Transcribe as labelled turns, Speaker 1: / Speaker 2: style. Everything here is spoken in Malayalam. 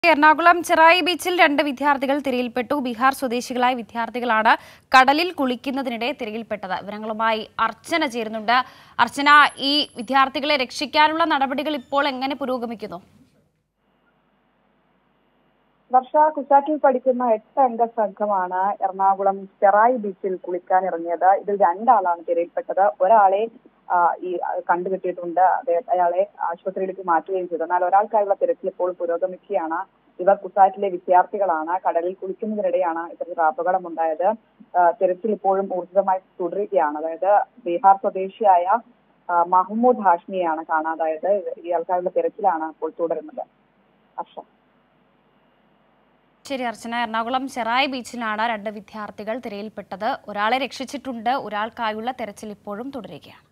Speaker 1: എറണാകുളം ചെറായി ബീച്ചിൽ രണ്ട് വിദ്യാർത്ഥികൾ തിരയിൽപ്പെട്ടു ബീഹാർ സ്വദേശികളായ വിദ്യാർത്ഥികളാണ് കടലിൽ കുളിക്കുന്നതിനിടെ തിരയിൽപ്പെട്ടത് വിവരങ്ങളുമായി അർച്ചന ചേരുന്നുണ്ട് അർച്ചന ഈ വിദ്യാർത്ഥികളെ രക്ഷിക്കാനുള്ള നടപടികൾ ഇപ്പോൾ എങ്ങനെ പുരോഗമിക്കുന്നു
Speaker 2: വർഷ കുസാറ്റിൽ പഠിക്കുന്ന എട്ട് അംഗ സംഘമാണ് എറണാകുളം ചെറായി ബീച്ചിൽ കുളിക്കാൻ ഇറങ്ങിയത് ഇതിൽ രണ്ടാളാണ് തിരയിൽപ്പെട്ടത് ഒരാളെ ആ, ഈ കണ്ടുകിട്ടിയിട്ടുണ്ട് അദ്ദേഹം അയാളെ ആശുപത്രിയിലേക്ക് മാറ്റുകയും ചെയ്തു എന്നാൽ ഒരാൾക്കായുള്ള തിരച്ചിൽ ഇപ്പോൾ പുരോഗമിക്കുകയാണ് ഇവർ കുസാറ്റിലെ വിദ്യാർത്ഥികളാണ് കടലിൽ കുളിക്കുന്നതിനിടെയാണ് ഇത്തരത്തിൽ അപകടമുണ്ടായത് ആ, തിരച്ചിൽ ഇപ്പോഴും ഊർജിതമായി തുടരുകയാണ് അതായത് ബീഹാർ സ്വദേശിയായ ആ, മഹമ്മൂദ് ഹാഷ്മിയെയാണ് കാണാതായത് ഇയാൾക്കാരുടെ തിരച്ചിലാണ് ഇപ്പോൾ തുടരുന്നത് ഹർഷ
Speaker 1: ശരി അർച്ചന എറണാകുളം ചെറായി ബീച്ചിലാണ് രണ്ട് വിദ്യാർത്ഥികൾ തിരയിൽപ്പെട്ടത് ഒരാളെ രക്ഷിച്ചിട്ടുണ്ട് ഒരാൾക്കായുള്ള തെരച്ചിൽ ഇപ്പോഴും തുടരുകയാണ്